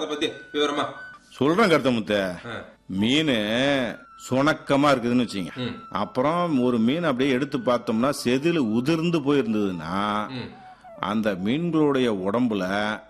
பத்தி விவரமா சொல்றேன் கருத்தமுத்த ஆ. மீன் சுணக்கமா இருக்குதுன்னு வச்சுங்க ம். அப்புறம் ஒரு மீன் அப்படியே எடுத்து பார்த்தோம்னா செதில் உதிர்ந்து போயிருந்ததுன்னா ம். அந்த மீன்களுடைய உடம்புல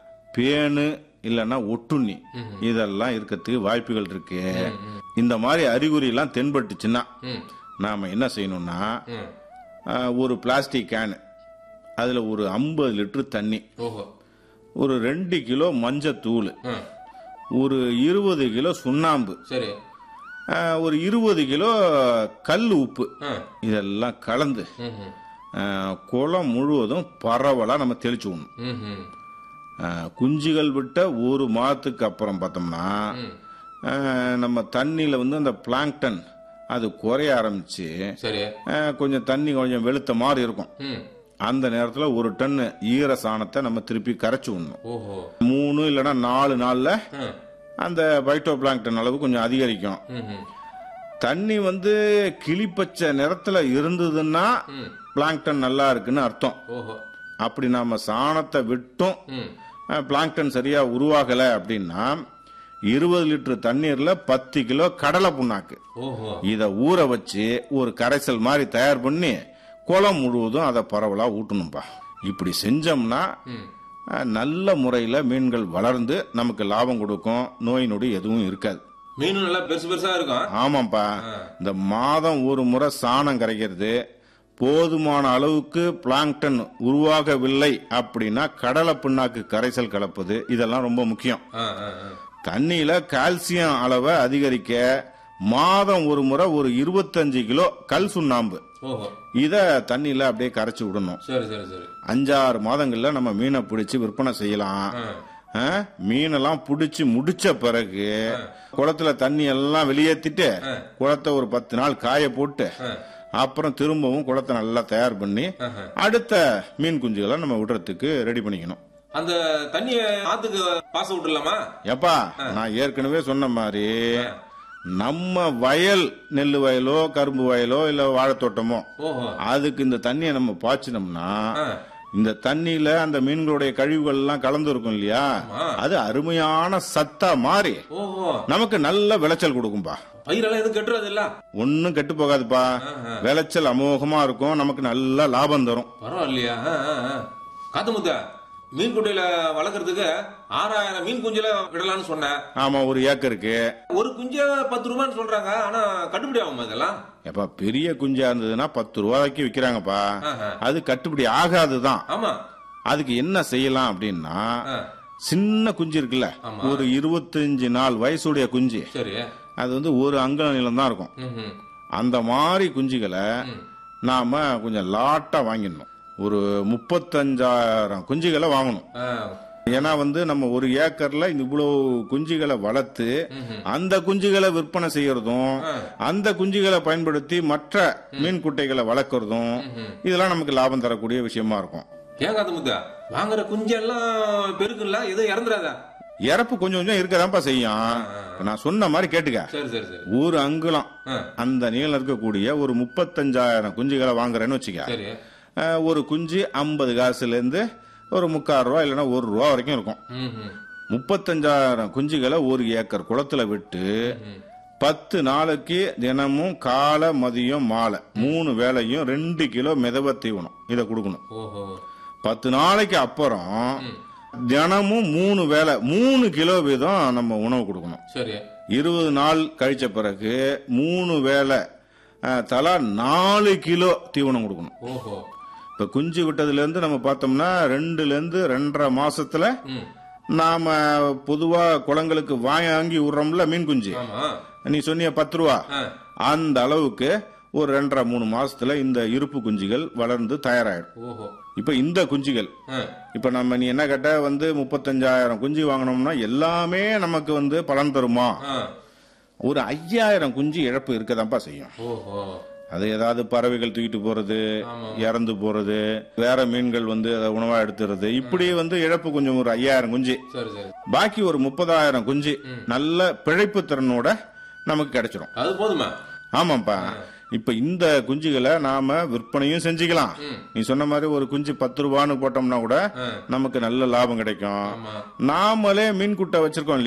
பேனு இல்லைன்னா ஒட்டுண்ணி இதெல்லாம் இருக்கிறதுக்கு வாய்ப்புகள் இருக்கு இந்த மாதிரி அறிகுறி எல்லாம் தென்பட்டுச்சுன்னா ம். நாம என்ன செய்யணும்னா ம். ஆ, ஒரு பிளாஸ்டிக் கேனு அதுல ஒரு ஐம்பது லிட்டர் தண்ணி ஓஹோ ஒரு ரெண்டு கிலோ மஞ்சத்தூள் ம். ஒரு இருபது கிலோ சுண்ணாம்பு சரி ஆ, ஒரு இருபது கிலோ கல் உப்பு ம். இதெல்லாம் கலந்து ம். ம். ஆ, குளம் முழுவதும் பரவலாக நம்ம தெளிச்சு விடணும் ம். ம். ஆ, குஞ்சுகள் விட்ட ஒரு மாதத்துக்கு அப்புறம் பார்த்தோம்னா ம். ஆ, நம்ம தண்ணியில் வந்து அந்த பிளாங்டன் அது குறைய ஆரம்பிச்சு சரி ஆ, கொஞ்சம் தண்ணி கொஞ்சம் வெளுத்த மாதிரி இருக்கும் ம். அந்த நேரத்தில் ஒரு டன் ஈர சாணத்தை நம்ம திருப்பி கரைச்சி விடணும் ஓஹோ மூணு இல்லைன்னா நாலு நாளில் ம். அந்த பைட்டோ பிளாங்டன் அளவு கொஞ்சம் அதிகரிக்கும் ம். ம். தண்ணி வந்து கிளிப்பச்சை நிறத்துல இருந்ததுன்னா ம். பிளாங்டன் நல்லா இருக்குன்னு அர்த்தம் ஓஹோ அப்படி நாம சாணத்தை விட்டும் ம். அஹ், பிளாங்டன் சரியா உருவாகல அப்படின்னா இருபது லிட்டர் தண்ணீர்ல பத்து கிலோ கடலை புண்ணாக்கு ஓஹோ இத ஊற வச்சு ஒரு கரைசல் மாதிரி தயார் பண்ணி குளம் முழுவதும் அதை பரவலா ஊட்டணும்பா இப்படி செஞ்சோம்னா ம். அஹ், நல்ல முறையில மீன்கள் வளர்ந்து நமக்கு லாபம் கொடுக்கும் நோய் நொடி எதுவும் இருக்காது மீனும் நல்லா பெருசு பெருசா இருக்கும் ஆமாப்பா இந்த மாதம் ஒரு முறை சாணம் கரைக்கிறது போதுமான அளவுக்கு பிளாங்டன் உருவாகவில்லை அப்படின்னா கடலை பிண்ணாக்கு கரைசல் கலப்பது இதெல்லாம் ரொம்ப முக்கியம் ஆ, ஆ, ஆ. தண்ணியில கால்சியம் அளவை அதிகரிக்க மாதம் ஒரு முறை ஒரு இருபத்தஞ்சு கிலோ கல் சுண்ணாம்பு ஓஹோ இத தண்ணியில அப்படியே கரைச்சு விடணும் சரி சரி சரி அஞ்சாறு மாதங்கள்ல நம்ம மீனை பிடிச்சு விற்பனை செய்யலாம் ஆ. ஆ, மீனெல்லாம் பிடிச்சு முடிச்ச பிறகு குளத்துல தண்ணி எல்லாம் வெளியேத்திட்டு குளத்தை ஒரு பத்து நாள் காய போட்டு அப்புறம் திரும்பவும் குளத்தை நல்லா தயார் பண்ணி ஆஹா. அடுத்த மீன் குஞ்சுகளை நம்ம விடுறதுக்கு ரெடி பண்ணிக்கணும் அந்த தண்ணிய ஆத்துக்கு பாச விட்டுலாமா எப்பா நான் ஏற்கனவே சொன்ன மாதிரி நம்ம வயல் நெல் வயலோ கரும்பு வயலோ இல்ல வாழைத்தோட்டமோ ஓஹோ அதுக்கு இந்த தண்ணியை நம்ம பாய்ச்சினோம்னா ஆ. இந்த தண்ணியில அந்த மீன்களுடைய கழிவுகள் எல்லாம் கலந்து இருக்கும் இல்லையா ஆமா. அது அருமையான சத்தா மாறி ஓஹோ நமக்கு நல்ல விளைச்சல் கொடுக்கும்பா பயிரெல்லாம் எதுவும் கெட்டுறது இல்ல ஒன்னும் கெட்டு போகாதுப்பா ஆஹா. விளைச்சல் அமோகமா இருக்கும் நமக்கு நல்ல லாபம் தரும் பரவாயில்லையா ஆ, ஆ, ஆ. காத்து முத்த மீன் குட்டையில வளர்க்கறதுக்கு ஆறாயிரம் மீன் குஞ்சுல விடலாம்னு சொன்னேன் ஆமா ஒரு ஏக்கருக்கு ஒரு குஞ்ச பத்து ரூபான்னு சொல்றாங்க ஆனா கட்டுப்படி ஆகுமா இதெல்லாம் எப்பா பெரிய குஞ்சா இருந்ததுன்னா பத்து ரூபாய்க்கு விக்கிறாங்கப்பா ஆஹா. அது கட்டுப்படி ஆகாதுதான் ஆமா அதுக்கு என்ன செய்யலாம் அப்படின்னா ஆ, சின்ன குஞ்சு இருக்குல்ல ஆமா. ஒரு இருபத்தஞ்சு நாள் வயசுடைய குஞ்சு சரி அது வந்து ஒரு அங்குல நீளம் தான் இருக்கும் ம், ம். அந்த மாதிரி குஞ்சுகளை நாம கொஞ்சம் லாட்டா வாங்கிடணும் ஒரு முப்பத்தஞ்சாயிரம் குஞ்சுகளை வாங்கணும் ஆ, ஏன்னா வந்து நம்ம ஒரு ஏக்கர்ல இந்த இவ்வளவு குஞ்சுகளை வளர்த்து அந்த குஞ்சுகளை விற்பனை செய்யறதும் அந்த குஞ்சுகளை பயன்படுத்தி மற்ற மீன் குட்டைகளை வளர்க்கறதும் இதெல்லாம் நமக்கு லாபம் தரக்கூடிய விஷயமா இருக்கும் ஏன் காத்து முத்த வாங்குற குஞ்செல்லாம் பெருக்குல்ல எதுவும் இறந்துடாதா இறப்பு கொஞ்சம் கொஞ்சம் இருக்கதான்ப்பா செய்யும் இப்ப நான் சொன்ன மாதிரி கேட்டுக்க சரி சரி சரி ஒரு அங்குலம் ஆ, அந்த நீளம் இருக்கக்கூடிய ஒரு முப்பத்தஞ்சாயிரம் குஞ்சுகளை வாங்குறேன்னு வச்சுக்க சரி அஹ், ஒரு குஞ்சு ஐம்பது காசுல இருந்து ஒரு முக்கால் ரூபா இல்லைன்னா ஒரு ரூபா வரைக்கும் இருக்கும் ம், ம். முப்பத்தஞ்சாயிரம் குஞ்சுகளை ஒரு ஏக்கர் குளத்துல விட்டு பத்து நாளைக்கு தினமும் காலை மதியம் மாலை மூணு வேளையும் ரெண்டு கிலோ மிதவ தீவனம் இதை கொடுக்கணும் ஓஹோ பத்து நாளைக்கு அப்புறம் தினமும் மூணு வேளை மூணு கிலோ வீதம் நம்ம உணவு கொடுக்கணும் சரி இருபது நாள் கழிச்ச பிறகு மூணு வேளை அஹ், தலா நாலு கிலோ தீவனம் கொடுக்கணும் ஓஹோ இப்ப குஞ்சு விட்டதுல இருந்து நம்ம பார்த்தோம்னா ரெண்டுல இருந்து ரெண்டரை மாசத்துல ம் நாம பொதுவா குளங்களுக்கு வாங்கி விடுறோம்ல மீன் குஞ்சு ஆமா நீ சொன்னிய பத்து ரூபா ஆ, அந்த அளவுக்கு ஒரு ரெண்டரை மூணு மாசத்துல இந்த இருப்பு குஞ்சுகள் வளர்ந்து தயாராயிடும் ஓஹோ இப்ப இந்த குஞ்சுகள் ஆ, இப்ப நம்ம நீ என்ன கேட்ட வந்து முப்பத்தஞ்சாயிரம் குஞ்சு வாங்கினோம்னா எல்லாமே நமக்கு வந்து பலன் தருமா ஆ, ஒரு ஐயாயிரம் குஞ்சு இழப்பு இருக்கதான்ப்பா செய்யும் ஓஹோ அது ஏதாவது பறவைகள் தூக்கிட்டு போறது ஆமா. இறந்து போறது வேற மீன்கள் வந்து அதை உணவா எடுத்துறது இப்படி வந்து இழப்பு கொஞ்சம் ஒரு ஐயாயிரம் குஞ்சு சரி சரி பாக்கி ஒரு முப்பதாயிரம் குஞ்சு நல்ல பிழைப்பு திறனோட நமக்கு கிடைச்சிரும் அது போதுமா ஆமாப்பா இப்ப இந்த குஞ்சுகளை நாம விற்பனையும் செஞ்சுக்கலாம் நீ சொன்ன மாதிரி ஒரு குஞ்சு பத்து ரூபான்னு போட்டோம்னா கூட ஆ. நமக்கு நல்ல லாபம் கிடைக்கும் ஆமா நாமளே மீன் குட்டை வச்சிருக்கோம்